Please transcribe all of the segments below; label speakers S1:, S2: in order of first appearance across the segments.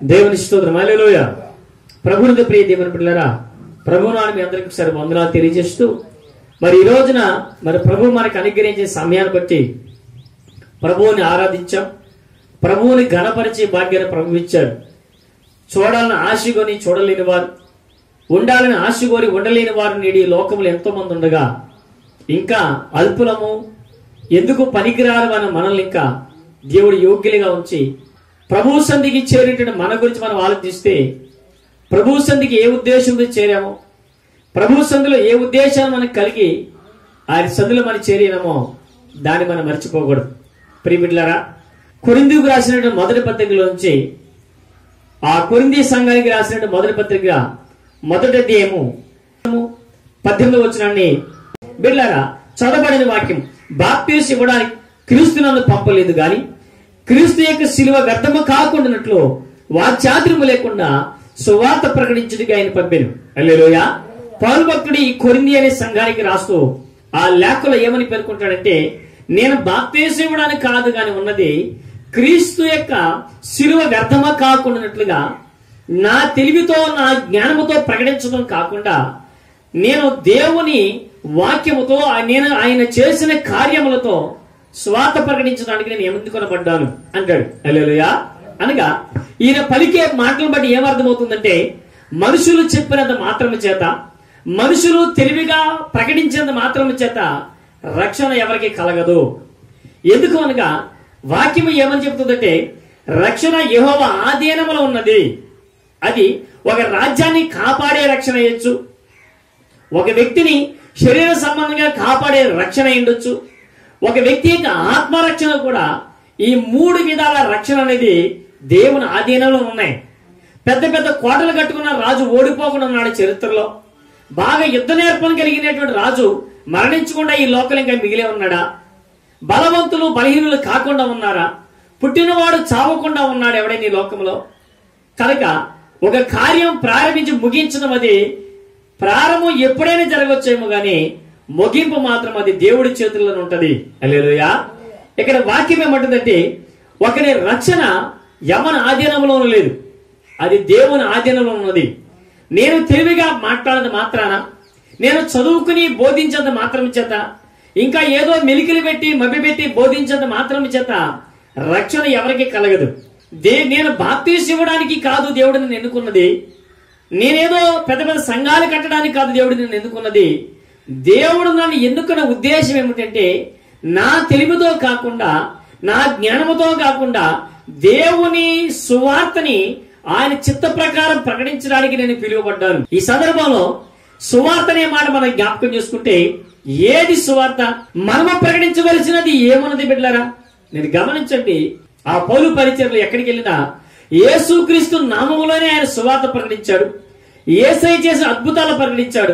S1: దేవుని స్తోత్రం హల్లెలూయా ప్రభువునికి ప్రియ దేవుని పిల్లరా ప్రభు నాన్న మీ అందరికీ ఒకసారి వందనాలు తెలియజేస్తూ మరి ఈ రోజున మరి ప్రభు మనకు అనుగ్రహించే సమయాన్ని బట్టి ప్రభువుని ఆరాధించాం ప్రభువుని ఘనపరిచే భాగ్యాన్ని ప్రభు ఇచ్చాడు చూడాలని ఆశగొని చూడలేని వారు ఉండాలని ఆశగోరి ఉండలేని వారు నేడి ఈ లోకంలో ఎంతో మంది ఉండగా ఇంకా అల్పులము ఎందుకు పనికిరారు అని మనల్ని ఇంకా దేవుడు యోగ్యులుగా ఉంచి ప్రభు సంధికి చేరేటువంటి మన గురించి మనం ఆలోచిస్తే ప్రభు సంధికి ఏ ఉద్దేశంతో చేరామో ప్రభు సంధిలో ఏ ఉద్దేశాన్ని మనకు కలిగి ఆయన సంధిలో మనం చేరినామో దాన్ని మనం మర్చిపోకూడదు ప్రియమిట్లారా కొరిందుకు రాసినటువంటి మొదటి పత్రికలోంచి ఆ కొరింది సంఘానికి రాసినటువంటి మొదటి పత్రిక మొదటి అధ్యాయము పద్దెనిమిది వచ్చినాన్ని బిడ్లారా చదవబడిన వాక్యం బాప్తీసు ఇవ్వడానికి క్రీస్తు నన్ను పంపలేదు గాని క్రీస్తు యొక్క శిలువ వ్యర్థము కాకుండానట్లు వాచాతుర్యము లేకుండా సువార్త ప్రకటించుడిగా ఆయన పంపాను అల్లేలోయ పౌరు భక్తుడు ఈ కొరింది అనే సంఘానికి రాస్తూ ఆ లేఖలో ఏమని పేర్కొంటాడంటే నేను బాప్తీసు ఇవ్వడానికి కాదు గాని ఉన్నది క్రీస్తు యొక్క శిలువ వ్యర్థమా కాకుండానట్లుగా నా తెలివితో నా జ్ఞానముతో ప్రకటించడం కాకుండా నేను దేవుని వాక్యముతో ఆ- నేను ఆయన చేసిన కార్యములతో స్వాత ప్రకటించడానికి నేను ఎముందుకొనబడ్డాను అంటాడు అల్లెలుయా అనగా ఈయన పలికే మాటలను బట్టి ఏమర్థమవుతుందంటే మనుషులు చెప్పినంత మాత్రము చేత మనుషులు తెలివిగా ప్రకటించినంత మాత్రము చేత రక్షణ ఎవరికి కలగదు ఎందుకు అనగా వాక్యము ఏమని చెప్తుందంటే రక్షణ యెహోవ ఆధీనములో ఉన్నది అది ఒక రాజ్యాన్ని కాపాడే రక్షణ అయ్యొచ్చు ఒక వ్యక్తిని శరీర సంబంధంగా కాపాడే రక్షణ ఉండొచ్చు ఒక వ్యక్తి యొక్క ఆత్మరక్షణ కూడా ఈ మూడు విధాల రక్షణ అనేది దేవుని ఆధీనంలో ఉన్నాయి పెద్ద పెద్ద కోటలు కట్టుకున్న రాజు ఓడిపోకుండా ఉన్నాడు చరిత్రలో బాగా యుద్ధ నేర్పణ కలిగినటువంటి రాజు మరణించకుండా ఈ లోకల్ ఇంకా మిగిలే ఉన్నాడా బలవంతులు బలహీనులు కాకుండా ఉన్నారా పుట్టినవాడు చావకుండా ఉన్నాడు ఎవడైనా ఈ లోకంలో కనుక ఒక కార్యం ప్రారంభించి ముగించడం అది ప్రారంభం ఎప్పుడైనా జరగవచ్చేమో గాని ముగింపు మాత్రం అది దేవుడి చేతుల్లోనే ఉంటది అల్లేలుయా ఇక్కడ వాక్యం ఏమంటుందంటే ఒకరి రక్షణ యమన ఆధీనంలోనూ లేదు అది దేవుని ఆధీనంలో ఉన్నది నేను తెలివిగా మాట్లాడదు మాత్రాన నేను చదువుకుని బోధించేంత మాత్రం చేత ఇంకా ఏదో మెలికలు పెట్టి మభ్యపెట్టి బోధించేంత మాత్రం చేత రక్షణ ఎవరికి కలగదు దే నేను బాప్తీసు ఇవ్వడానికి కాదు దేవుడు నన్ను ఎన్నుకున్నది నేనేదో పెద్ద పెద్ద సంఘాలు కట్టడానికి కాదు దేవుడు నన్ను ఎన్నుకున్నది దేవుడు నన్ను ఎన్నుకున్న ఉద్దేశం ఏమిటంటే నా తెలివితో కాకుండా నా జ్ఞానముతో కాకుండా దేవుని సువార్తని ఆయన చిత్త ప్రకారం ప్రకటించడానికి నేను పిలువబడ్డాను ఈ సందర్భంలో సువార్త అనే మాట మనం జ్ఞాపకం చేసుకుంటే ఏది సువార్త మనము ప్రకటించవలసినది ఏమన్నది బిడ్డలారా నేను గమనించండి ఆ పౌలు పరిచయలు ఎక్కడికి వెళ్ళినా యేసుక్రీస్తు నామములోనే ఆయన సువార్త ప్రకటించాడు ఏసై చేసిన అద్భుతాలు ప్రకటించాడు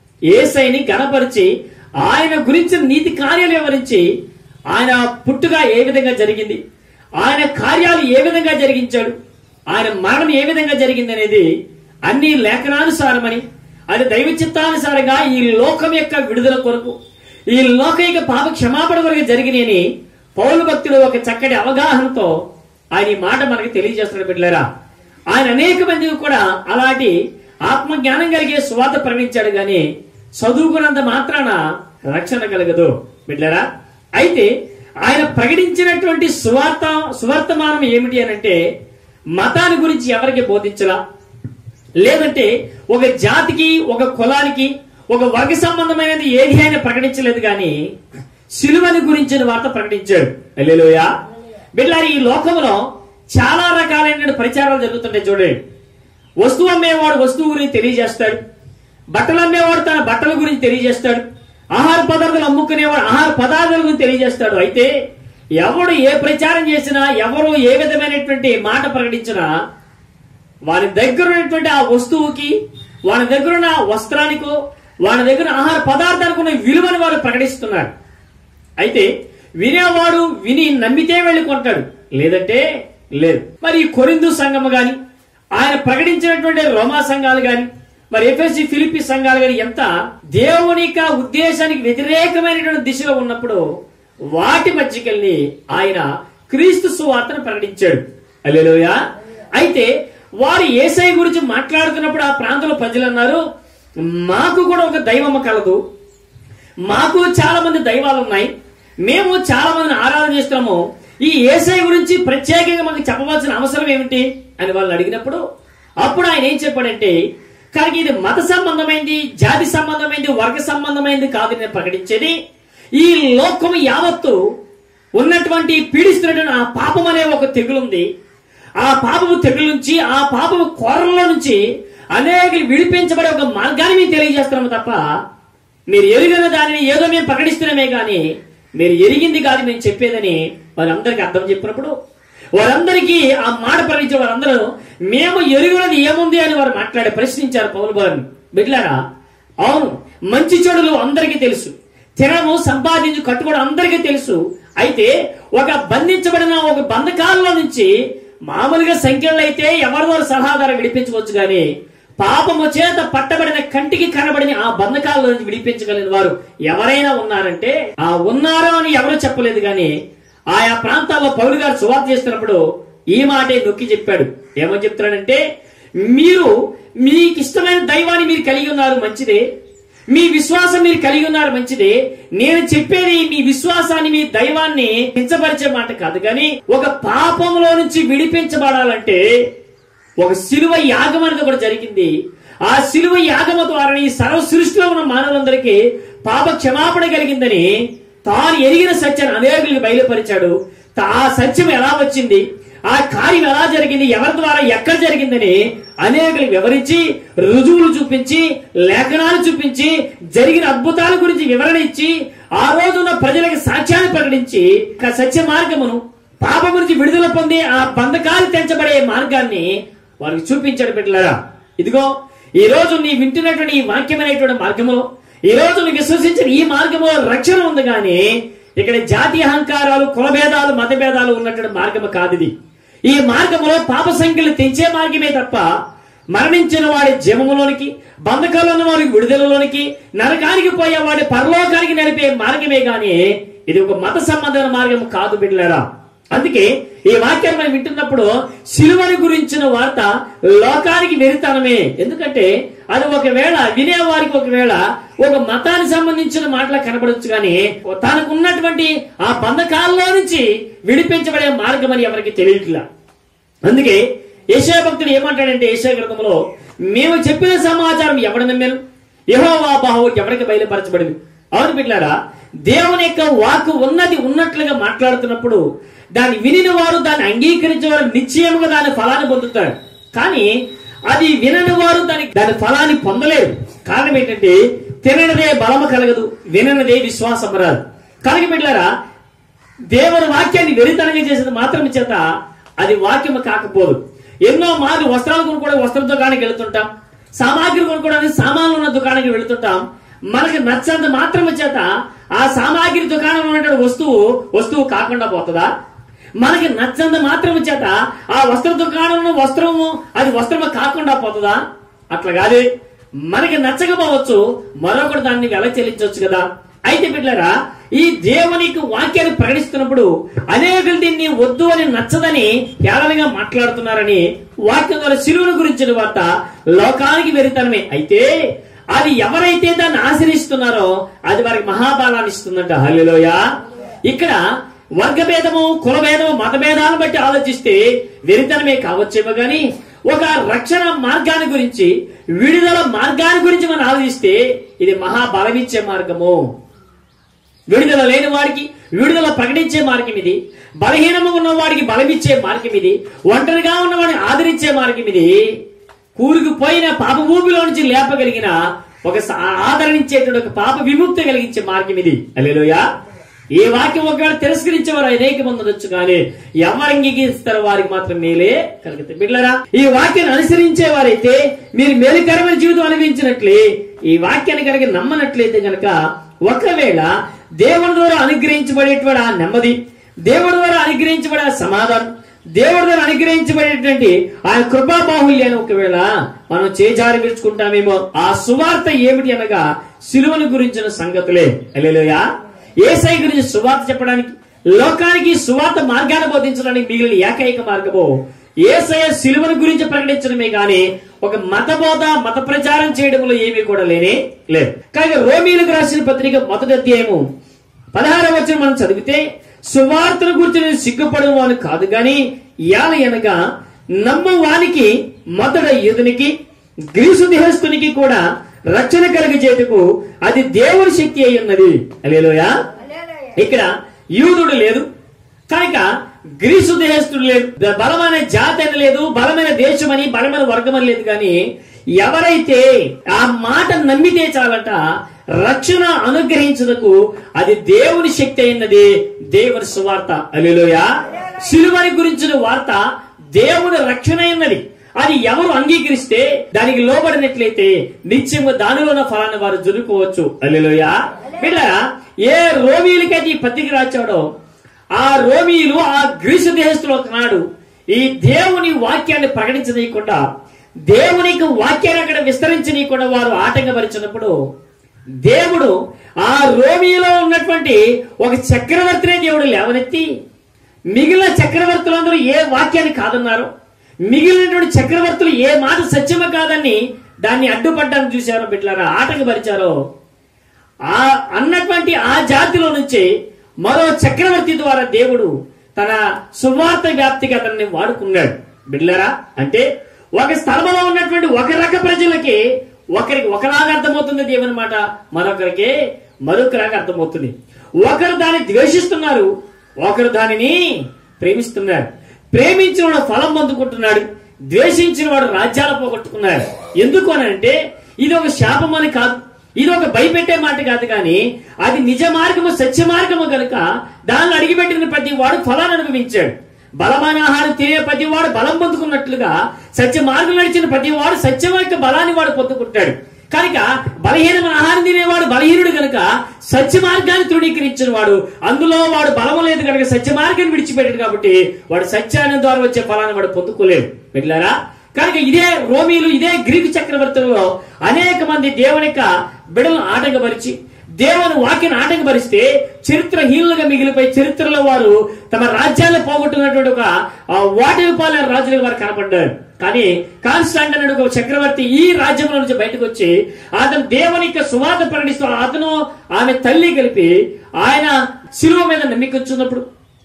S1: ఏసైని గణపరిచి ఆయన గురించిన నీతి కార్యాలు వివరించి ఆయన పుట్టుగా ఏ విధంగా జరిగింది ఆయన కార్యాలు ఏ విధంగా జరిగించాడు ఆయన మరణం ఏ విధంగా జరిగింది అనేది అన్ని లేఖనానుసారమని అది దైవ చిత్తానుసారంగా ఈ లోకం యొక్క విడుదల కొరకు ఈ లోక యొక్క పాప క్షమాపణ కొరకు జరిగినని పౌలు భక్తుడు ఒక చక్కటి అవగాహనతో ఆయన ఈ మాట మనకి తెలియజేస్తున్నాడు బిడ్డలారా ఆయన అనేక మందికి కూడా అలాంటి ఆత్మ జ్ఞానం కలిగే స్వాత ప్రకటించాడు గాని చదువుకున్నంత మాత్రాన రక్షణ కలగదు బిడ్డలారా అయితే ఆయన ప్రకటించినటువంటి సువార్త సువర్తమానం ఏమిటి అనంటే మతాన్ని గురించి ఎవరికి బోధించలా లేదంటే ఒక జాతికి ఒక కులానికి ఒక వర్గ సంబంధమైనది ఏది ఆయన ప్రకటించలేదు కానీ సిలువని గురించిన వార్త ప్రకటించాడు అల్లెలోయా బిడ్డారు ఈ లోకంలో చాలా రకాలైన ప్రచారాలు జరుగుతుంటాయి చూడండి వస్తువు అమ్మేవాడు వస్తువు గురించి తెలియజేస్తాడు బట్టలు అమ్మేవాడు తన బట్టల గురించి తెలియజేస్తాడు ఆహార పదార్థాలు అమ్ముకునేవాడు ఆహార పదార్థాల గురించి తెలియజేస్తాడు అయితే ఎవడు ఏ ప్రచారం చేసినా ఎవరు ఏ విధమైనటువంటి మాట ప్రకటించినా వారి దగ్గర ఉన్నటువంటి ఆ వస్తువుకి వారి దగ్గర ఉన్న వస్త్రానికో వారి దగ్గర ఆహార పదార్థానికి ఉన్న విలువను వారు ప్రకటిస్తున్నారు అయితే వినేవాడు విని నమ్మితే వెళ్ళి కొంటాడు లేదంటే లేదు మరి ఈ కొరిందు సంఘం గాని ఆయన ప్రకటించినటువంటి రోమా సంఘాలు గాని మరి ఎఫ్ఎస్సి ఫిలిపి సంఘాలు గాని ఎంత దేవుని యొక్క ఉద్దేశానికి వ్యతిరేకమైనటువంటి దిశలో ఉన్నప్పుడు వాటి మధ్యకెళ్ళి ఆయన క్రీస్తు సువార్తను ప్రకటించాడు అల్లెలోయ అయితే వారు ఏసై గురించి మాట్లాడుతున్నప్పుడు ఆ ప్రాంతంలో ప్రజలు అన్నారు మాకు కూడా ఒక దైవము కలదు మాకు చాలా మంది దైవాలు ఉన్నాయి మేము చాలా మందిని ఆరాధన చేస్తున్నాము ఈ ఏసై గురించి ప్రత్యేకంగా మాకు చెప్పవలసిన అవసరం ఏమిటి అని వాళ్ళు అడిగినప్పుడు అప్పుడు ఆయన ఏం చెప్పాడంటే కానీ ఇది మత సంబంధమైంది జాతి సంబంధమైంది వర్గ సంబంధమైంది కాదు నేను ప్రకటించేది ఈ లోకం యావత్తు ఉన్నటువంటి పీడిస్తున్నటువంటి ఆ పాపం అనే ఒక తెగులుంది ఆ పాపము తెగుల నుంచి ఆ పాపము కోరల్లో నుంచి అనేక విడిపించబడే ఒక మార్గాన్ని మేము తెలియజేస్తున్నాము తప్ప మీరు ఎరిగిన దానిని ఏదో మేము ప్రకటిస్తున్నామే కానీ మీరు ఎరిగింది కాదు మేము చెప్పేదని వారందరికీ అర్థం చెప్పినప్పుడు వారందరికీ ఆ మాట ప్రకటించిన వారందరూ మేము ఎరుగునది ఏముంది అని వారు మాట్లాడి ప్రశ్నించారు పౌలు వారిని బిడ్లారా అవును మంచి చెడులు అందరికీ తెలుసు తినము సంపాదించు కట్టుకోవడం అందరికీ తెలుసు అయితే ఒక బంధించబడిన ఒక బంధకాలలో నుంచి మామూలుగా సంఖ్యలు అయితే ఎవరి వారు సలహాదారం విడిపించవచ్చు కానీ పాపము చేత పట్టబడిన కంటికి కనబడిన ఆ బంధకాల నుంచి విడిపించగలిగిన వారు ఎవరైనా ఉన్నారంటే ఆ ఉన్నారు అని ఎవరు చెప్పలేదు కానీ ఆయా ప్రాంతాల్లో పౌలు గారు సువార్త చేస్తున్నప్పుడు ఈ మాటే నొక్కి చెప్పాడు ఏమని చెప్తున్నాడంటే మీరు మీకు ఇష్టమైన దైవాన్ని మీరు కలిగి ఉన్నారు మంచిదే మీ విశ్వాసం మీరు కలిగి ఉన్నారు మంచిదే నేను చెప్పేది మీ విశ్వాసాన్ని మీ దైవాన్ని కించపరిచే మాట కాదు కానీ ఒక పాపంలో నుంచి విడిపించబడాలంటే ఒక శిలువ యాగం అనేది కూడా జరిగింది ఆ శిలువ యాగము ద్వారా ఈ సర్వ సృష్టిలో ఉన్న మానవులందరికీ పాప క్షమాపణ కలిగిందని తాను ఎరిగిన సత్యాన్ని అనేకులకు బయలుపరిచాడు తా- ఆ సత్యం ఎలా వచ్చింది ఆ కార్యం ఎలా జరిగింది ఎవరి ద్వారా ఎక్కడ జరిగిందని అనేకులకు వివరించి రుజువులు చూపించి లేఖనాలు చూపించి జరిగిన అద్భుతాల గురించి వివరణ ఇచ్చి ఆ రోజున్న ప్రజలకు సాక్ష్యాన్ని ప్రకటించి ఒక సత్య మార్గమును పాపం నుంచి విడుదల పొంది ఆ బంధకాలు తెంచబడే మార్గాన్ని వారికి చూపించాడు బిడ్డలారా ఇదిగో ఈ రోజు నీ వింటున్నటువంటి ఈ వాక్యమైనటువంటి మార్గములో ఈ రోజు నువ్వు విశ్వసించిన ఈ మార్గములో రక్షణ ఉంది కానీ ఇక్కడ జాతి అహంకారాలు కులభేదాలు మతభేదాలు ఉన్నటువంటి మార్గము కాదు ఇది ఈ మార్గములో పాప సంఖ్యలు తెంచే మార్గమే తప్ప మరణించిన వాడి జీవములోనికి బంధకాలు ఉన్న వారికి విడుదలలోనికి నరకానికి పోయే వాడి పరలోకానికి నడిపే మార్గమే గాని ఇది ఒక మత సంబంధమైన మార్గం కాదు బిడ్డలారా అందుకే ఈ వాక్యాన్ని మనం వింటున్నప్పుడు సిలువని గురించిన వార్త లోకానికి వెరితనమే ఎందుకంటే అది ఒకవేళ వినేవారికి ఒకవేళ ఒక మతానికి సంబంధించిన మాటలా కనబడవచ్చు కానీ తనకు ఉన్నటువంటి ఆ బంధకాల్లో నుంచి విడిపించబడే మార్గం అని ఎవరికి తెలియట్లా అందుకే ఏషియా భక్తుడు ఏమంటాడంటే ఏషియా గ్రంథంలో మేము చెప్పిన సమాచారం ఎవడ నమ్మాను యెహోవా బాహు ఎవరికి బయలుపరచబడింది అవును బిడ్డారా దేవుని యొక్క వాక్కు ఉన్నది ఉన్నట్లుగా మాట్లాడుతున్నప్పుడు దాన్ని వినిన వారు దాన్ని అంగీకరించే వారు నిశ్చయముగా దాని ఫలాన్ని పొందుతాడు కానీ అది వినని వారు దాని దాని ఫలాన్ని పొందలేరు కారణం ఏంటంటే తిననిదే బలము కలగదు విననిదే విశ్వాసం రాదు కనుక బిడ్డారా దేవుని వాక్యాన్ని వెరితనంగా చేసేది మాత్రం చేత అది వాక్యము కాకపోదు ఎన్నో మార్లు వస్త్రాలు కొనుక్కోవడానికి వస్త్ర దుకాణానికి వెళ్తుంటాం సామాగ్రి కొనుక్కోవడానికి సామాన్లు ఉన్న దుకాణానికి వెళ్తుంటాం మనకి నచ్చంత మాత్రం చేత ఆ సామాగ్రి దుకాణంలో ఉన్నటువంటి వస్తువు వస్తువు కాకుండా పోతుందా మనకి నచ్చంత మాత్రం చేత ఆ వస్త్ర దుకాణంలో వస్త్రము అది వస్త్రము కాకుండా పోతుందా అట్లా కాదే మనకి నచ్చకపోవచ్చు మరొకటి దాన్ని వెల చెల్లించవచ్చు కదా అయితే బిడ్డలారా ఈ దేవునికి వాక్యాన్ని ప్రకటిస్తున్నప్పుడు అనేకులు దీన్ని వద్దు అని నచ్చదని హేళనగా మాట్లాడుతున్నారని వాక్యం ద్వారా శిలువును గురించిన వార్త లోకానికి వెరితనమే అయితే అది ఎవరైతే దాన్ని ఆశ్రయిస్తున్నారో అది వారికి మహాబలాన్ని ఇస్తుందంట హల్లిలోయ ఇక్కడ వర్గభేదము కులభేదము మతభేదాలను బట్టి ఆలోచిస్తే వెరితనమే కావచ్చేమో గాని ఒక రక్షణ మార్గాన్ని గురించి విడుదల మార్గాన్ని గురించి మనం ఆలోచిస్తే ఇది మహాబలమిచ్చే మార్గము విడుదల లేని వాడికి విడుదల ప్రకటించే మార్గం ఇది బలహీనము ఉన్న వాడికి బలమిచ్చే మార్గం ఇది ఒంటరిగా ఉన్నవాడిని ఆదరించే మార్గం ఇది కూరుకుపోయిన పాప ఊపిలో నుంచి లేపగలిగిన ఒక స- ఆదరణించేటువంటి ఒక పాప విముక్తి కలిగించే మార్గం ఇది అల్లెలోయా ఈ వాక్యం ఒకవేళ తిరస్కరించేవారు అనేక మంది ఉండొచ్చు కానీ ఎవరు అంగీకరిస్తారో వారికి మాత్రం మేలే కలుగుతాయి బిడ్డలారా ఈ వాక్యాన్ని అనుసరించే వారైతే మీరు మేలుకరమైన జీవితం అనుభవించినట్లే ఈ వాక్యాన్ని కనుక నమ్మనట్లయితే కనుక ఒకవేళ దేవుని ద్వారా అనుగ్రహించబడేటువంటి ఆ నెమ్మది దేవుడి ద్వారా అనుగ్రహించబడే ఆ సమాధానం దేవుడి ద్వారా అనుగ్రహించబడేటువంటి ఆ కృపా బాహుల్యాన్ని ఒకవేళ మనం చేజారి విడుచుకుంటామేమో ఆ సువార్త ఏమిటి అనగా సిలువను గురించిన సంగతులే అల్లెలోయా ఏసై గురించి సువార్త చెప్పడానికి లోకానికి సువార్త మార్గాన్ని బోధించడానికి మిగిలిన ఏకైక మార్గము ఏసయ సిలువను గురించి ప్రకటించడమే గాని ఒక మత బోధ మత ప్రచారం చేయడంలో ఏమీ కూడా లేనే లేదు కానీ రోమీలకు రాసిన పత్రిక మొదటి అధ్యాయము పదహారవ వచ్చిన మనం చదివితే సువార్తను గురించి నేను సిగ్గుపడడం వాని కాదు గాని యాల అనగా నమ్ము వానికి మొదట యుధునికి గ్రీసు దేహస్తునికి కూడా రక్షణ కలిగజేటుకు అది దేవుని శక్తి అయి ఉన్నది అలేలోయా ఇక్కడ యూదుడు లేదు కనుక గ్రీసు దేశస్తుడు లేదు ద- బలమైన జాతి అని లేదు బలమైన దేశం అని బలమైన వర్గం అని లేదు కానీ ఎవరైతే ఆ మాట నమ్మితే చాలట రక్షణ అనుగ్రహించదకు అది దేవుని శక్తి అయినది దేవుని సువార్త అలిలోయ సిలువని గురించిన వార్త దేవుని రక్షణ అయినది అది ఎవరు అంగీకరిస్తే దానికి లోబడినట్లయితే నిత్యము దానిలోన ఫలాన్ని వారు జరుపుకోవచ్చు అల్లిలోయ బిడ్డ ఏ రోమీలకైతే ఈ పత్రిక రాచాడో ఆ రోమీలు ఆ గ్రీసు దేశస్తులు ఒకనాడు ఈ దేవుని వాక్యాన్ని ప్రకటించనీయకుండా దేవునికి వాక్యాన్ని అక్కడ విస్తరించనీయకుండా వారు ఆటంకపరిచినప్పుడు దేవుడు ఆ రోమిలో ఉన్నటువంటి ఒక చక్రవర్తినే దేవుడు లేవనెత్తి మిగిలిన చక్రవర్తులందరూ ఏ వాక్యాన్ని కాదన్నారు మిగిలినటువంటి చక్రవర్తులు ఏ మాట సత్యమ కాదని దాన్ని అడ్డుపడ్డానికి చూశారో బిడ్డలారా ఆటంకపరిచారో ఆ అన్నటువంటి ఆ జాతిలో నుంచి మరో చక్రవర్తి ద్వారా దేవుడు తన సువార్త వ్యాప్తికి అతన్ని వాడుకున్నాడు బిడ్లరా అంటే ఒక స్థలంలో ఉన్నటువంటి ఒక రక ప్రజలకి ఒకరికి ఒకలాగా అర్థమవుతుంది దేవుని మాట మరొకరికి మరొకలాగా అర్థమవుతుంది ఒకరు దాన్ని ద్వేషిస్తున్నారు ఒకరు దానిని ప్రేమిస్తున్నారు ప్రేమించిన వాడు ఫలం పొందుకుంటున్నాడు ద్వేషించిన వాడు రాజ్యాలు పోగొట్టుకున్నాడు ఎందుకు అని అంటే ఇది ఒక శాపం అని కాదు ఇది ఒక భయపెట్టే మాట కాదు కానీ అది నిజ మార్గము సత్య మార్గము కనుక దానిలో అడిగిపెట్టిన ప్రతి వాడు ఫలాన్ని అనుభవించాడు బలమైన ఆహారం తినే ప్రతి వాడు బలం పొందుకున్నట్లుగా సత్య మార్గం నడిచిన ప్రతి వాడు సత్యం యొక్క బలాన్ని వాడు పొందుకుంటాడు కనుక బలహీనమైన ఆహారం తినేవాడు బలహీనుడు కనుక సత్య మార్గాన్ని తృణీకరించిన వాడు అందులో వాడు బలము లేదు కనుక సత్య మార్గాన్ని విడిచిపెట్టాడు కాబట్టి వాడు సత్యాన్ని ద్వారా వచ్చే ఫలాన్ని వాడు పొందుకోలేడు పెట్టారా కనుక ఇదే రోమీలు ఇదే గ్రీకు చక్రవర్తులలో అనేక మంది దేవుని యొక్క బిడలను ఆటంకపరిచి దేవుని వాక్యాన్ని ఆటంకపరిస్తే చరిత్రహీనులుగా మిగిలిపోయి చరిత్రలో వారు తమ రాజ్యాన్ని పోగొట్టుకున్నటువంటి ఒక ఆ, ఓటమి పాలైన రాజులుగా వారు కనపడ్డారు కానీ కాన్స్టాంట్ అనే ఒక చక్రవర్తి ఈ రాజ్యంలో నుంచి బయటకు వచ్చి అతను దేవుని యొక్క సువార్త ప్రకటిస్తూ అతను ఆమె తల్లి కలిపి ఆయన శిలువ మీద నమ్మికొచ్చున్నప్పుడు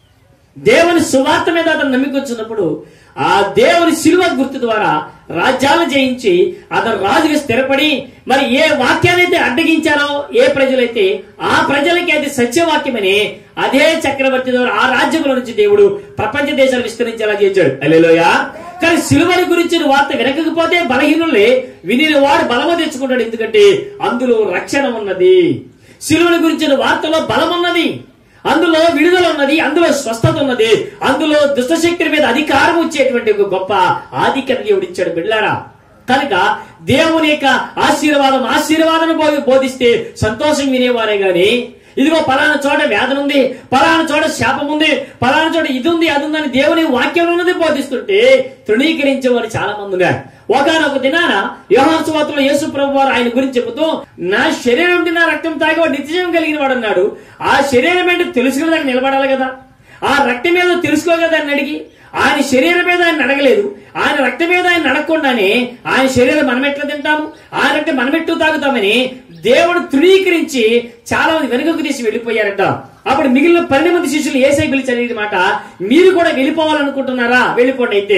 S1: దేవుని సువార్త మీద అతను నమ్మికొచ్చినప్పుడు ఆ దేవుని శిలువ గుర్తు ద్వారా రాజ్యాలను జయించి అతను రాజుగా స్థిరపడి మరి ఏ వాక్యాన్నైతే అడ్డగించారో ఏ ప్రజలైతే ఆ ప్రజలకి అది సత్యవాక్యమని అదే చక్రవర్తి ద్వారా ఆ రాజ్యంలో నుంచి దేవుడు ప్రపంచ దేశాలు విస్తరించేలా చేశాడు అల్లెలోయ కానీ సిలువని గురించిన వార్త వినకపోతే బలహీనులే విని వాడు బలము తెచ్చుకుంటాడు ఎందుకంటే అందులో రక్షణ ఉన్నది సిలువని గురించిన వార్తలో బలం ఉన్నది అందులో విడుదల ఉన్నది అందులో స్వస్థత ఉన్నది అందులో దుష్టశక్తుల మీద అధికారం వచ్చేటువంటి ఒక గొప్ప ఆధిక్యత దేవుడు ఇచ్చాడు బిడ్డారా కనుక దేవుని యొక్క ఆశీర్వాదం ఆశీర్వాదం బో- బోధిస్తే సంతోషం వినేవారే గాని ఇదిగో పలానా చోట వేదన ఉంది పలానా చోట శాపం ఉంది పలానా చోట ఇది ఉంది అది ఉందని దేవుని వాక్యం ఉన్నది బోధిస్తుంటే తృణీకరించేవారు చాలా మంది ఉన్నారు ఒకనొక దినాన యోహాసువార్తలో యేసు ప్రభు వారు ఆయన గురించి చెబుతూ నా శరీరం నుండి నా రక్తం తాగేవాడు నిత్యజీవం కలిగిన వాడు అన్నాడు ఆ శరీరం ఏంటో తెలుసుకునే దాకా నిలబడాలి కదా ఆ రక్తం మీద తెలుసుకోగలదా అని అడిగి ఆయన శరీరం మీద ఆయన అడగలేదు ఆయన రక్తం మీద ఆయన అడగకుండానే ఆయన శరీరం మనం ఎట్లా తింటాము ఆయన రక్తం మనం ఎట్టు తాగుతామని దేవుడు తృణీకరించి చాలా మంది వెనుకకు తీసి వెళ్ళిపోయారట అప్పుడు మిగిలిన పన్నెండు మంది శిష్యులు ఏసై పిలిచి అనేది మాట మీరు కూడా వెళ్ళిపోవాలనుకుంటున్నారా వెళ్ళిపోండి అయితే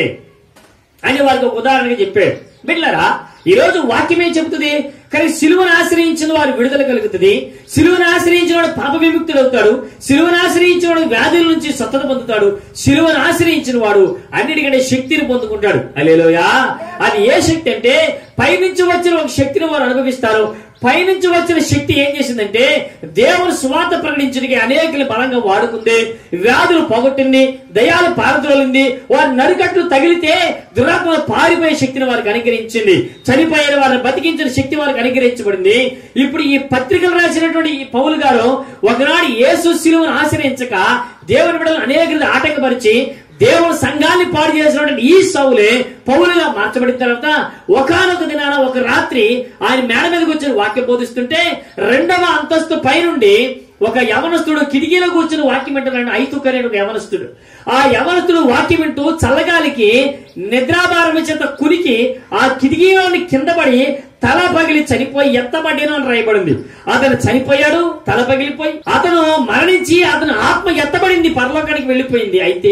S1: అని వారికి ఒక ఉదాహరణగా చెప్పాడు బిడ్డలారా ఈ రోజు వాక్యం ఏం చెబుతుంది కానీ సిలువను ఆశ్రయించిన వారు విడుదల కలుగుతుంది సిలువను ఆశ్రయించిన వాడు పాప విముక్తుడు అవుతాడు సిలువను ఆశ్రయించిన వాడు వ్యాధుల నుంచి స్వస్థత పొందుతాడు సిలువను ఆశ్రయించిన వాడు అన్నిటికంటే శక్తిని పొందుకుంటాడు అలేలోయా అది ఏ శక్తి అంటే పైనుంచి వచ్చిన ఒక శక్తిని వారు అనుభవిస్తారు పైనుంచి వచ్చిన శక్తి ఏం చేసిందంటే దేవుని స్వార్థ ప్రకటించడానికి అనేకలు బలంగా వాడుకుంది వ్యాధులు పోగొట్టింది దయాలు పారద్రోలింది వారి నరికట్లు తగిలితే దురాత్మ పారిపోయే శక్తిని వారికి అనుగ్రహించింది చనిపోయిన వారిని బతికించిన శక్తి వారికి అనుగ్రహించబడింది ఇప్పుడు ఈ పత్రికలు రాసినటువంటి ఈ పౌలు గారు ఒకనాడు యేసు శిలువను ఆశ్రయించక దేవుని బిడ్డలు అనేక ఆటంకపరిచి దేవుడు సంఘాన్ని పాడు చేసినటువంటి ఈ సౌలే పౌలుగా మార్చబడిన తర్వాత ఒకనొక దినాన ఒక రాత్రి ఆయన మేడ మీదకి వచ్చి వాక్యం బోధిస్తుంటే రెండవ అంతస్తు పైనుండి ఒక యవనస్తుడు కిటికీలో కూర్చుని వాక్యం వింటున్నాడు ఐతుక్ అనే ఒక యవనస్తుడు ఆ యవనస్తుడు వాక్యం వింటూ చల్లగాలికి నిద్రాభారం చేత కురికి ఆ కిటికీలోని కింద పడి తల పగిలి చనిపోయి ఎత్తబడిన అని రాయబడింది అతను చనిపోయాడు తల పగిలిపోయి అతను మరణించి అతను ఆత్మ ఎత్తబడింది పరలోకానికి వెళ్ళిపోయింది అయితే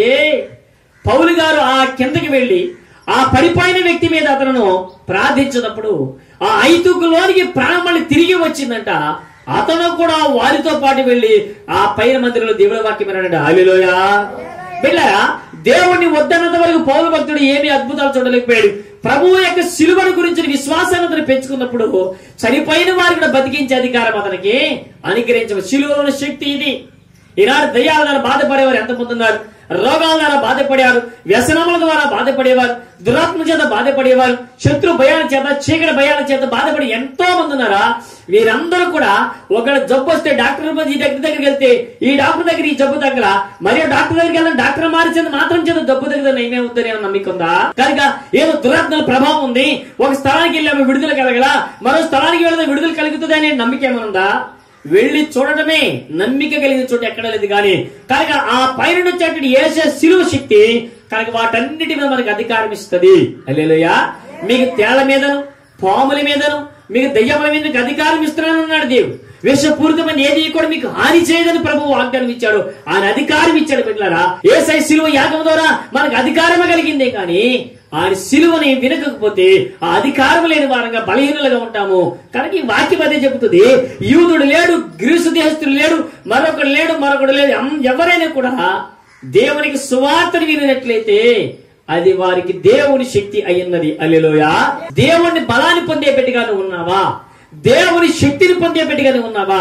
S1: పౌలు గారు ఆ కిందకి వెళ్ళి ఆ పడిపోయిన వ్యక్తి మీద అతను ప్రార్థించినప్పుడు ఆ ఐదుగులోనికి ప్రాణం మళ్ళీ తిరిగి వచ్చిందంట అతను కూడా వారితో పాటు వెళ్ళి ఆ పైన మందిరంలో దేవుడి వాక్యం విన్నాడు అలిలోయా వెళ్ళారా దేవుణ్ణి వద్దన్నంత వరకు పౌరు భక్తుడు ఏమి అద్భుతాలు చూడలేకపోయాడు ప్రభువు యొక్క సిలువను గురించి విశ్వాసాన్ని అతను పెంచుకున్నప్పుడు చనిపోయిన వారిని కూడా బతికించే అధికారం అతనికి అనుగ్రహించ సిలువలోని శక్తి ఇది ఈనాడు దయ్యాల ద్వారా బాధపడేవారు ఎంతమంది ఉన్నారు రోగాల ద్వారా బాధపడేవారు వ్యసనముల ద్వారా బాధపడేవారు దురాత్మ చేత బాధపడేవారు శత్రు భయాల చేత చీకటి భయాల చేత బాధపడి ఎంతో మంది ఉన్నారా వీరందరూ కూడా ఒకవేళ జబ్బు వస్తే డాక్టర్ ఈ డాక్టర్ దగ్గరికి వెళ్తే ఈ డాక్టర్ దగ్గర ఈ జబ్బు తగ్గల మరియు డాక్టర్ దగ్గరికి వెళ్ళిన డాక్టర్ మార్చేది మాత్రం చేత జబ్బు దగ్గర నయమే ఉందని ఏమన్నా నమ్మిక ఉందా కనుక ఏదో దురాత్మల ప్రభావం ఉంది ఒక స్థలానికి వెళ్ళి ఆమె విడుదల కలగల మరో స్థలానికి వెళ్తే విడుదల కలుగుతుంది అనే నమ్మిక ఏమైనా ఉందా వెళ్ళి చూడటమే నమ్మిక కలిగిన చోట ఎక్కడ లేదు కానీ కనుక ఆ పైన వచ్చేటువంటి ఏసే సిలువ శక్తి కనుక వాటన్నిటి మీద మనకు అధికారం ఇస్తుంది అల్లేలుయా మీకు తేళ్ల మీదను పాముల మీదను మీకు దయ్యముల మీద మీకు అధికారం ఇస్తున్నాను అన్నాడు దేవుడు విషపూరితమైన ఏది కూడా మీకు హాని చేయదని ప్రభు వాగ్దానం ఇచ్చాడు ఆయన అధికారం ఇచ్చాడు పిల్లరా ఏసై సిలువ యాగం ద్వారా మనకు అధికారమే కలిగిందే కానీ ఆయన సిలువని వినకపోతే ఆ అధికారం లేని వారంగా బలహీనులుగా ఉంటాము కనుక ఈ వాక్యం అదే చెబుతుంది యూదుడు లేడు గ్రీసు దేశస్తుడు లేడు మరొకడు లేడు మరొకడు లేడు ఎం- ఎవరైనా కూడా దేవునికి సువార్తను వినినట్లయితే అది వారికి దేవుని శక్తి అయ్యున్నది అల్లెలోయ దేవుని బలాన్ని పొందే పెట్టిగా నువ్వు ఉన్నావా దేవుని శక్తిని పొందే పెట్టిగా నువ్వు ఉన్నావా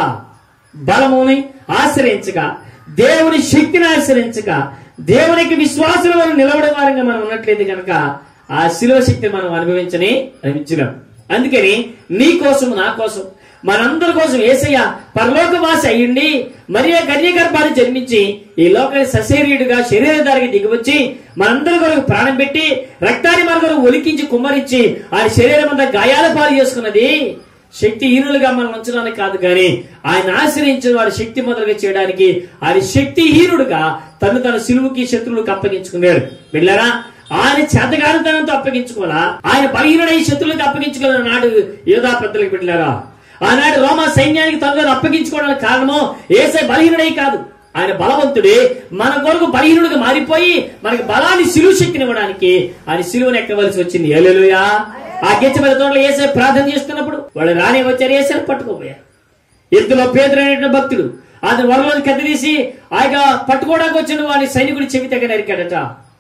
S1: బలముని ఆశ్రయించక దేవుని శక్తిని ఆశ్రయించక దేవునికి విశ్వాసుల వల్ల నిలవడం వారంగా మనం ఉన్నట్లయితే కనుక ఆ శిలువ శక్తిని మనం అనుభవించని అనిపించలేం అందుకని నీ కోసం నా కోసం మనందరి కోసం ఏసయ్య పరలోకవాసి అయ్యుండి మరియు కన్యగర్భాన్ని జన్మించి ఈ లోకాన్ని సశరీరుడుగా శరీరధారికి దిగివచ్చి మనందరి కొరకు ప్రాణం పెట్టి రక్తాన్ని మన కొరకు ఒలికించి కుమ్మరించి ఆయన శరీరం అంతా గాయాల పాలు చేసుకున్నది శక్తిహీనులుగా మనం ఉంచడానికి కాదు కానీ ఆయన ఆశ్రయించిన వారి శక్తి మొదలుగా చేయడానికి ఆయన శక్తిహీనుడుగా తను తన సిలువుకి శత్రువులకు అప్పగించుకున్నాడు వెళ్ళారా ఆయన చేతగానితనంతో అప్పగించుకోవాలా ఆయన బలహీనుడై శత్రువులకు అప్పగించుకోవాలని నాడు యోధా పెద్దలకు వెళ్ళారా ఆనాడు రోమా సైన్యానికి తనను అప్పగించుకోవడానికి కారణము ఏసై బలహీనుడై కాదు ఆయన బలవంతుడే మన కొరకు బలహీనుడిగా మారిపోయి మనకి బలాన్ని సిలువ శక్తిని ఇవ్వడానికి ఆయన సిలువను ఎక్కవలసి వచ్చింది ఏలేలుయా ఆ గెచ్చబడి తోటలో ఏసై ప్రార్థన చేస్తున్నప్పుడు వాళ్ళు రాని వచ్చారు ఏసైని పట్టుకోపోయారు ఇందులో పేదరైన భక్తుడు అతను వరలో కత్తి తీసి ఆయన పట్టుకోవడానికి వచ్చిన వాడి సైనికుడి చెవి తెగ నరికాడట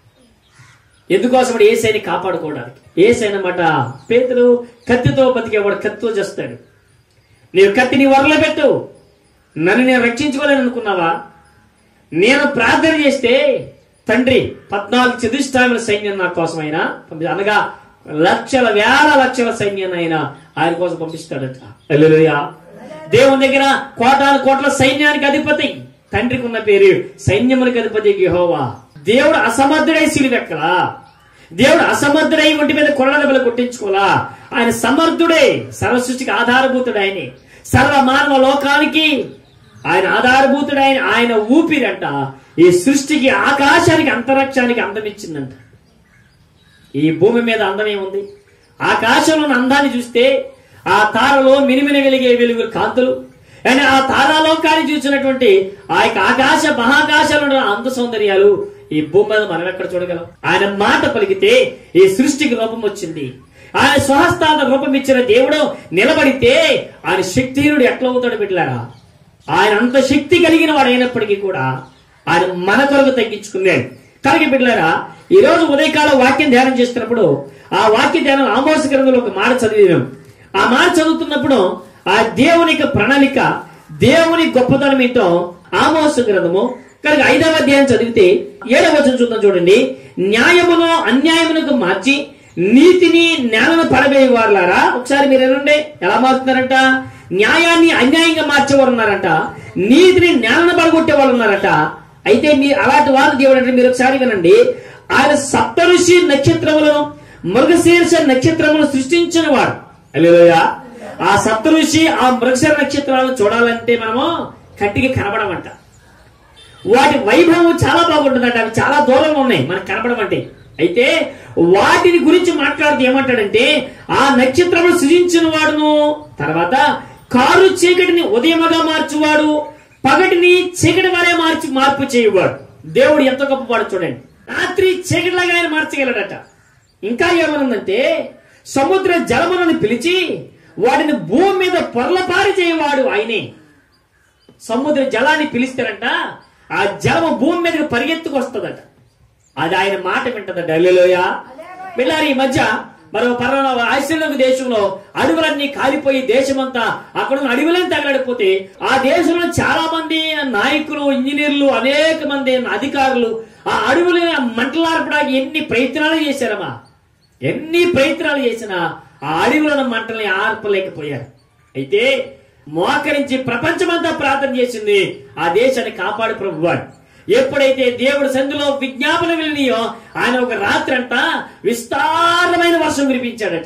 S1: ఎందుకోసం ఏసైని కాపాడుకోవడానికి ఏసైన మాట పేదలు కత్తితో బతికేవాడు కత్తితో చేస్తాడు నీవు కత్తి నీ వరలో పెట్టు నన్ను నేను రక్షించుకోలేను అనుకున్నావా నేను ప్రార్థన చేస్తే తండ్రి పద్నాలుగు చతుష్టామిల సైన్యం నా కోసం ఆయన పంపి అనగా లక్షల వేల లక్షల సైన్యాన్ని ఆయన ఆయన కోసం పంపిస్తాడట హల్లెలూయా దేవుని దగ్గర కోటాను కోట్ల సైన్యానికి అధిపతి తండ్రికి ఉన్న పేరు సైన్యమునికి అధిపతి యెహోవా దేవుడు అసమర్థుడై సిలివెక్కలా దేవుడు అసమర్థుడై ఒంటి మీద కొరడ దెబ్బలు కొట్టించుకోలా ఆయన సమర్థుడే సర్వసృష్టికి ఆధారభూతుడు ఆయనే సర్వ మానవ లోకానికి ఆయన ఆధారభూతుడు ఆయన ఆయన ఊపిరంట ఈ సృష్టికి ఆకాశానికి అంతరిక్షానికి అందమిచ్చిందంట ఈ భూమి మీద అందమే ఉంది ఆకాశంలో ఉన్న అందాన్ని చూస్తే ఆ తారలో మినిమిని వెలిగే వెలుగు కాంతులు అండ్ ఆ తారాలోకాన్ని చూసినటువంటి ఆ యొక్క ఆకాశ మహాకాశాలు ఉన్న అంద సౌందర్యాలు ఈ భూమి మీద మనం ఎక్కడ చూడగలం ఆయన మాట పలికితే ఈ సృష్టికి రూపం వచ్చింది ఆయన స్వహస్తాన రూపం ఇచ్చిన దేవుడు నిలబడితే ఆయన శక్తిహీనుడు ఎట్లా అవుతాడు బిడ్డలారా ఆయన అంత శక్తి కలిగిన వాడు అయినప్పటికీ కూడా ఆయన మన కొరకు తగ్గించుకున్నాడు కనుక బిడ్డలారా ఈ రోజు ఉదయకాలం వాక్యం ధ్యానం చేస్తున్నప్పుడు ఆ వాక్య ధ్యానం ఆమోస గ్రంథంలో ఒక మాట చదివాం ఆ మాట చదువుతున్నప్పుడు ఆ దేవుని యొక్క ప్రణాళిక దేవుని గొప్పతనం ఏంటో ఆమోస గ్రంథము కనుక ఐదవ అధ్యాయం చదివితే ఏడవ వచనం చూద్దాం చూడండి న్యాయమును అన్యాయమునకు మార్చి నీతిని నేలను పడవేయ వారులారా ఒకసారి మీరు ఏనండి ఎలా మారుతున్నారంట న్యాయాన్ని అన్యాయంగా మార్చేవారు ఉన్నారంట నీతిని నేలను పడగొట్టే వాళ్ళు ఉన్నారట అయితే మీ అలాంటి వారు దేవుడు అంటే మీరు ఒకసారి వినండి ఆయన సప్తఋషి నక్షత్రములను మృగశీర్ష నక్షత్రములను సృష్టించిన వాడు అల్లేలుయా ఆ సప్తఋషి ఆ మృగశీర నక్షత్రాలను చూడాలంటే మనము కంటికి కనబడమంట వాటి వైభవం చాలా బాగుంటుందంట అవి చాలా దూరంలో ఉన్నాయి మనకు కనపడమంటే అయితే వాటిని గురించి మాట్లాడుతూ ఏమంటాడంటే ఆ నక్షత్రములు సృజించిన వాడును తర్వాత కారు చీకటిని ఉదయముగా మార్చువాడు పగటిని చీకటి వలె మార్చి మార్పు చేయువాడు దేవుడు ఎంత గొప్పవాడు చూడండి రాత్రి చీకటిలాగా ఆయన మార్చగలడట ఇంకా ఏమనుందంటే సముద్ర జలములను పిలిచి వాటిని భూమి మీద పొరలపారి చేయవాడు ఆయనే సముద్ర జలాన్ని పిలిస్తారంట ఆ జలము భూమి మీదకి పరిగెత్తుకొస్తుందట అది ఆయన మాట వింటదట అల్లెలోయ వెళ్ళారు ఈ మధ్య మరో పర్వ ఆశ్చర్య దేశంలో అడవులన్నీ కాలిపోయి దేశమంతా అక్కడ ఉన్న అడవులన్నీ తగలడిపోతే ఆ దేశంలో చాలా మంది నాయకులు ఇంజనీర్లు అనేక మంది అధికారులు ఆ అడవులు మంటలార్పడానికి ఎన్ని ప్రయత్నాలు చేశారమ్మా ఎన్ని ప్రయత్నాలు చేసినా ఆ అడవులను మంటల్ని ఆర్పలేకపోయారు అయితే మోకరించి ప్రపంచమంతా ప్రార్థన చేసింది ఆ దేశాన్ని కాపాడు ప్రభువాడు ఎప్పుడైతే దేవుడు సందులో విజ్ఞాపన వెళ్ళినాయో ఆయన ఒక రాత్రి అంట విస్తారమైన వర్షం కురిపించాడట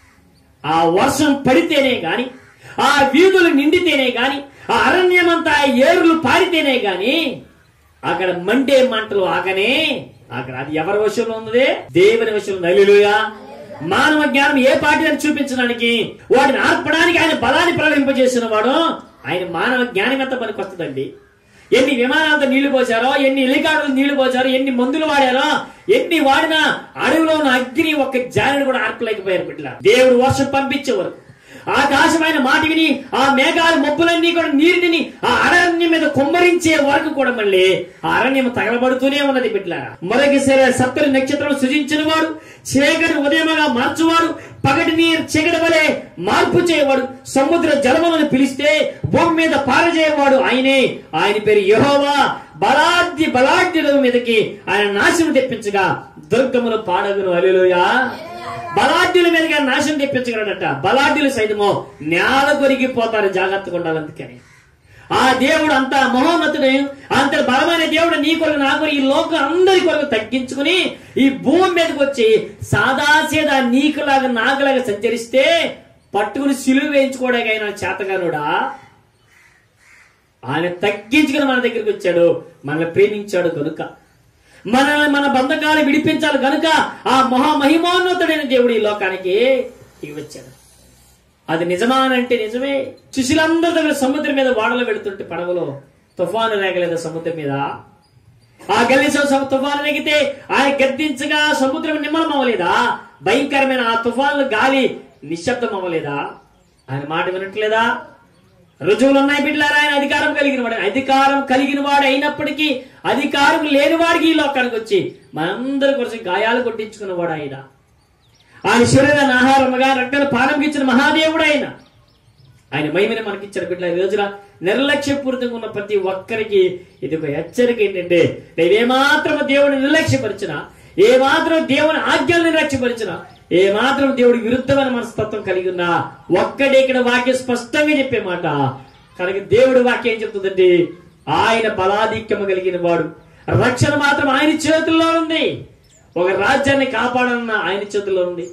S1: ఆ వర్షం పడితేనే గాని ఆ వీధులు నిండితేనే గాని ఆ అరణ్యమంతా ఏరులు పారితేనే గాని అక్కడ మండే మంటలు ఆగనే అక్కడ అది ఎవరి వశంలో ఉన్నదే దేవుని వశంలో నలులుగా మానవ జ్ఞానం ఏ పార్టీని చూపించడానికి వాటిని ఆర్పడానికి ఆయన బలాన్ని ప్రవహింపజేసిన వాడు ఆయన మానవ జ్ఞానం ఎంత పనికి వస్తుందండి ఎన్ని విమానాలతో నీళ్లు పోసారో ఎన్ని హెలికాప్టర్లు నీళ్లు పోసారో ఎన్ని మందులు వాడారో ఎన్ని వాడినా అడవిలో ఉన్న అగ్ని ఒక్క జారిని కూడా ఆర్పలేకపోయారు బిడ్డ దేవుడు వర్షం పంపించేవారు ఆకాశమైన మాట విని ఆ మేఘాలు మబ్బులన్నీ కూడా నీటిని ఆ అరణ్యం మీద కుమ్మరించే వరకు కూడా మళ్ళీ ఆ అరణ్యం తగలబడుతూనే ఉన్నది బిడ్డలారా మరొకసారి సప్తరి నక్షత్రం సృజించిన వాడు చీకటి ఉదయముగా మార్చువాడు పగటి నీరు చీకటి వలె మార్పు చేయవాడు సముద్ర జలములను పిలిస్తే భూమి మీద పారజేయవాడు ఆయనే ఆయన పేరు యెహోవా బలాద్య బలాఢ్యుల మీదకి ఆయన నాశనం తెప్పించగా దుర్గములు పాడగును అలెలుయా బలాఢ్యుల మీదుగా నాశనం తెప్పించగలడట బలాఢ్యులు సైతమో నేల కొరిగిపోతారు జాగ్రత్తగా ఉండాలి అందుకని ఆ దేవుడు అంత మహోన్నతుడు అంత బలమైన దేవుడు నీ కొరకు నా కొరకు ఈ లోకం అందరి కొరకు తగ్గించుకుని ఈ భూమి మీదకి వచ్చి సాదాసీదా నీకులాగా నాకులాగా సంచరిస్తే పట్టుకుని సిలువ వేయించుకోవడానికి ఆయన చేతగానుడా ఆయన తగ్గించుకుని మన దగ్గరికి వచ్చాడు మనల్ని ప్రేమించాడు కనుక మనల్ని మన బంధకాలు విడిపించాలి కనుక ఆ మహామహిమోన్నతుడైన దేవుడు ఈ లోకానికి దిగి వచ్చాడు అది నిజమా అని అంటే నిజమే శిష్యులందరి దగ్గర సముద్రం మీద వాడలు వెళుతుంటే పడవలో తుఫాను రేగలేదు సముద్రం మీద ఆ గలీసం తుఫాను రేగితే ఆయన గద్దించగా సముద్రం నిమ్మలం అవ్వలేదా భయంకరమైన ఆ తుఫాను గాలి నిశ్శబ్దం అవ్వలేదా ఆయన మాట వినట్లేదా రుజువులు ఉన్నాయి బిడ్డలారా ఆయన అధికారం కలిగిన వాడు అధికారం కలిగిన వాడు అయినప్పటికీ అధికారం లేని వాడికి ఈ లోకానికి వచ్చి మనందరి కోసం గాయాలు కొట్టించుకున్నవాడు ఆయన ఆయన శరీరాన్ని ఆహారముగా రక్తాన్ని పానం ఇచ్చిన మహాదేవుడు ఆయన ఆయన మహిమని మనకిచ్చారు బిడ్డ ఈ రోజున నిర్లక్ష్యపూరితంగా ఉన్న ప్రతి ఒక్కరికి ఇది ఒక హెచ్చరిక ఏంటంటే నేనేమాత్రం దేవుని నిర్లక్ష్యపరిచిన ఏ మాత్రం దేవుని ఆజ్ఞలను నిర్లక్ష్యపరిచిన ఏ మాత్రం దేవుడి విరుద్ధమైన మనస్తత్వం కలిగి ఉన్నా ఒక్కడే ఇక్కడ వాక్యం స్పష్టంగా చెప్పే మాట కనుక దేవుడి వాక్యం ఏం చెప్తుందండి ఆయన బలాధిక్యము కలిగిన వాడు రక్షణ మాత్రం ఆయన చేతుల్లో ఉంది ఒక రాజ్యాన్ని కాపాడాలన్న ఆయన చేతుల్లో ఉంది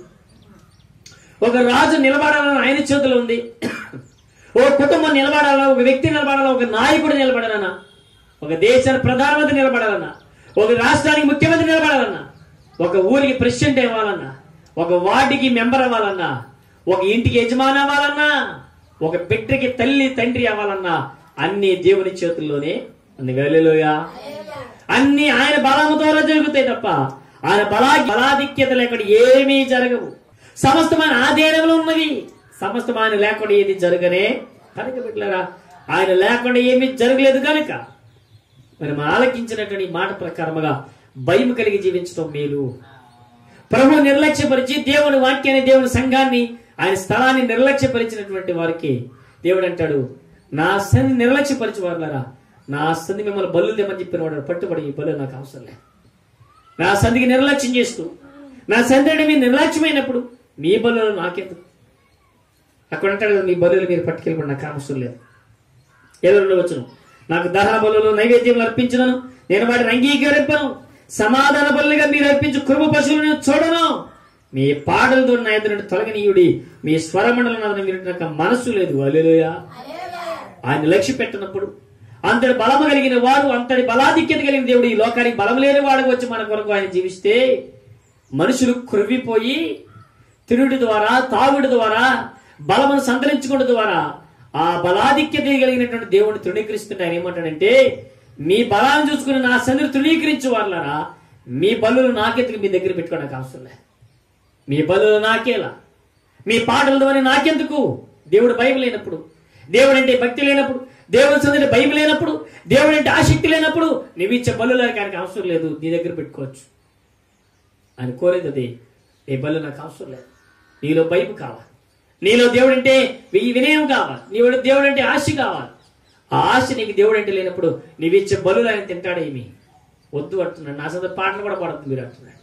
S1: ఒక రాజు నిలబడాలని ఆయన చేతిలో ఉంది ఓ కుటుంబం నిలబడాలన్నా ఒక వ్యక్తి నిలబడాలన్నా ఒక నాయకుడు నిలబడాలన్నా ఒక దేశానికి ప్రధానమంత్రి నిలబడాలన్నా ఒక రాష్ట్రానికి ముఖ్యమంత్రి నిలబడాలన్నా ఒక ఊరికి ప్రెసిడెంట్ అవ్వాలన్నా ఒక వార్డుకి మెంబర్ అవ్వాలన్నా ఒక ఇంటికి యజమాని అవ్వాలన్నా ఒక బిడ్డకి తల్లి తండ్రి అవ్వాలన్నా అన్ని దేవుని చేతుల్లోనే అన్ని వేళలోయా అన్ని ఆయన బలము ద్వారా జరుగుతాయి తప్ప ఆయన బలా బలాధిక్యత లేకుండా ఏమీ జరగవు సమస్తమైన ఆధీనంలో ఉన్నవి సమస్తమైన లేకుండా ఏది జరగనే కనుక బిడ్డలారా ఆయన లేకుండా ఏమీ జరగలేదు కనుక మరి మనం ఆలకించినటువంటి ఈ మాట ప్రకారముగా భయం కలిగి జీవించడం మేలు ప్రభు నిర్లక్ష్యపరిచి దేవుని వాక్యాన్ని దేవుని సంఘాన్ని ఆయన స్థలాన్ని నిర్లక్ష్యపరిచినటువంటి వారికి దేవుడు అంటాడు నా సన్ని నిర్లక్ష్యపరిచి వారులారా నా సంధి మిమ్మల్ని బల్లు తెమ్మని చెప్పిన వాడు పట్టుబడి ఈ బలు నాకు అవసరం లేదు నా సంధికి నిర్లక్ష్యం చేస్తూ నా సంధిని మీరు నిర్లక్ష్యమైనప్పుడు మీ బలు నాకెందుకు అక్కడ అంటాడు కదా, మీ బలులు మీరు పట్టుకెళ్ళిపోండి నాకు అవసరం లేదు ఏదో వచ్చును నాకు దహన బలులు నైవేద్యం అర్పించినను నేను వాటిని అంగీకరింపను సమాధాన బలులుగా మీరు అర్పించు కురుమ పశువులను నేను చూడను మీ పాటలతో నా ఎదురు తొలగనీయుడి మీ స్వరమండలం మీరు నాకు మనస్సు లేదు అలెలుయా ఆయన లక్ష్య పెట్టినప్పుడు అంతటి బలము కలిగిన వాడు అంతటి బలాధిక్యత కలిగిన దేవుడు ఈ లోకానికి బలం లేని వాడికి వచ్చి మన కొరకు ఆయన జీవిస్తే మనుషులు కురివిపోయి తినుడి ద్వారా తాగుడు ద్వారా బలమును సంతరించుకోవడం ద్వారా ఆ బలాధిక్యత కలిగినటువంటి దేవుడిని తృణీకరిస్తుంటే ఆయన ఏమంటాడంటే మీ బలాన్ని చూసుకుని నా సందిని తృణీకరించు వాళ్ళరా మీ బలులు నాకెందుకు మీ దగ్గర పెట్టుకోవడానికి అవసరం లేదు మీ బలులు నాకేలా మీ పాటల ద్వారా నాకెందుకు దేవుడు భయం లేనప్పుడు దేవుడు అంటే భక్తి లేనప్పుడు దేవుడు చదివిన భయం లేనప్పుడు దేవుడు అంటే ఆసక్తి లేనప్పుడు నువ్వు ఇచ్చే బలు ఆయనకి అవసరం లేదు నీ దగ్గర పెట్టుకోవచ్చు ఆయన కోరేది అది నీ బలు నాకు అవసరం లేదు నీలో భయం కావాలి నీలో దేవుడు అంటే ఈ వినయం కావాలి నీవు దేవుడు అంటే ఆశ కావాలి ఆ ఆశ నీకు దేవుడు అంటే లేనప్పుడు నీవు ఇచ్చే బలు ఆయన తింటాడేమి వద్దు అంటున్నాడు నా సొంత పాటలు కూడా పడద్దు మీరు అంటున్నాడు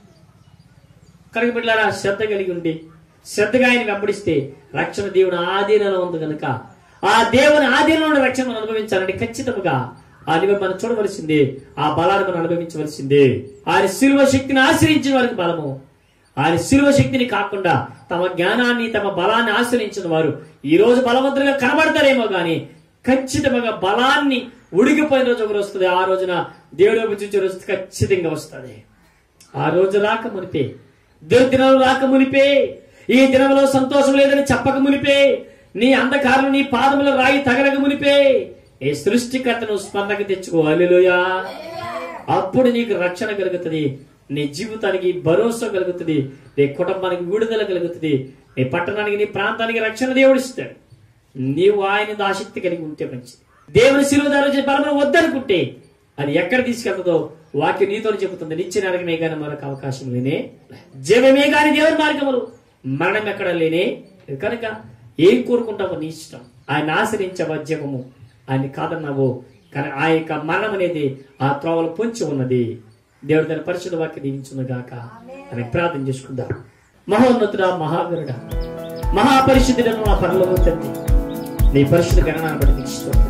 S1: కనుక బిడ్డారా శ్రద్ధ కలిగి ఉండి శ్రద్ధగా ఆయన వెంబడిస్తే రక్షణ దేవుని ఆధీనంలో ఉంది కనుక ఆ దేవుని ఆధీనంలో ఉన్న రక్షణ మనం అనుభవించాలంటే ఖచ్చితంగా అది మనం చూడవలసిందే ఆ బలాన్ని మనం అనుభవించవలసిందే ఆయన శిలువ శక్తిని ఆశ్రయించిన వారికి బలము ఆయన శిలువ శక్తిని కాకుండా తమ జ్ఞానాన్ని తమ బలాన్ని ఆశ్రయించిన వారు ఈ రోజు బలవంతులుగా కనబడతారేమో గాని ఖచ్చితంగా బలాన్ని ఉడికిపోయిన రోజు ఒకరు వస్తుంది ఆ రోజున దేవుడు వైపు చూసే రోజు ఖచ్చితంగా వస్తుంది ఆ రోజు రాక మునిపే దుర్దినాలు రాక మునిపే ఈ దినంలో సంతోషం లేదని చెప్పక మునిపే నీ అంధకారం నీ పాదముల రాయి తగలక మునిపే ఈ సృష్టికర్తను స్మరణకు తెచ్చుకో అల్లెలుయా అప్పుడు నీకు రక్షణ కలుగుతుంది నీ జీవితానికి భరోసా కలుగుతుంది నీ కుటుంబానికి విడుదల కలుగుతుంది నీ పట్టణానికి నీ ప్రాంతానికి రక్షణ దేవుడు ఇస్తాడు నీవు ఆయన ఆసక్తి కలిగి ఉంటే మంచిది దేవుని శిలువదారు బలమును వద్దనుకుంటే అది ఎక్కడ తీసుకెళ్తుందో వాక్యం నీతో చెబుతుంది నిత్య నరకమే కానీ మరొక అవకాశం లేనే జీవమే కానీ దేవుని మార్గములు మరణం ఎక్కడ లేనే లేదు. కనుక ఏం కోరుకుంటావో నీ ఇష్టం ఆయన ఆశ్రయించవ జీవము ఆయన కాదన్నావు కానీ ఆ యొక్క మరణం అనేది ఆ త్రోవలు పొంచి ఉన్నది దేవుడు తన పరిశుద్ధ వాక్యం దీవించును గాక అని ప్రార్థన చేసుకుందాం మహోన్నతుడ మహాగరుడ మహాపరిశుద్ధుడను మా పనులలో తండ్రి నీ పరిశుద్ధ గణనాన్ని బట్టి నీకు స్తోత్రం.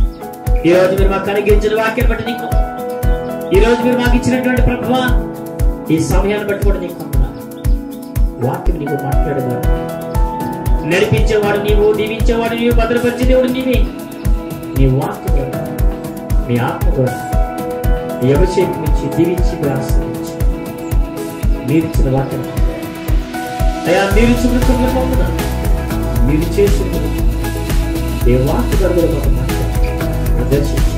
S1: ఈ రోజు మీరు మాకు అనుగ్రహించిన వాక్యాన్ని బట్టి నీకు ఈ రోజు మీరు మాకు ఇచ్చినటువంటి ప్రభావ ఈ సమయాన్ని బట్టి కూడా నీకు వందనాలు. వాక్యం నీకు మాట్లాడేవాడు నడిపించేవాడు నీవు దీవించేవాడు నీవు భద్రపరిచే దేవుడు నీవే నీ వాక్యం ద్వారా, నీ ఆత్మ ద్వారా నీ అభిషేకం నుంచి దీవించి మీరు ఆశ్రయించి మీరు ఇచ్చిన వాక్యం అయ్యా మీరు చూపించిన పొందుతారు మీరు చేసిన ఏ వాక్య ద్వారా కూడా మాకు మాట్లాడారు. దర్శించి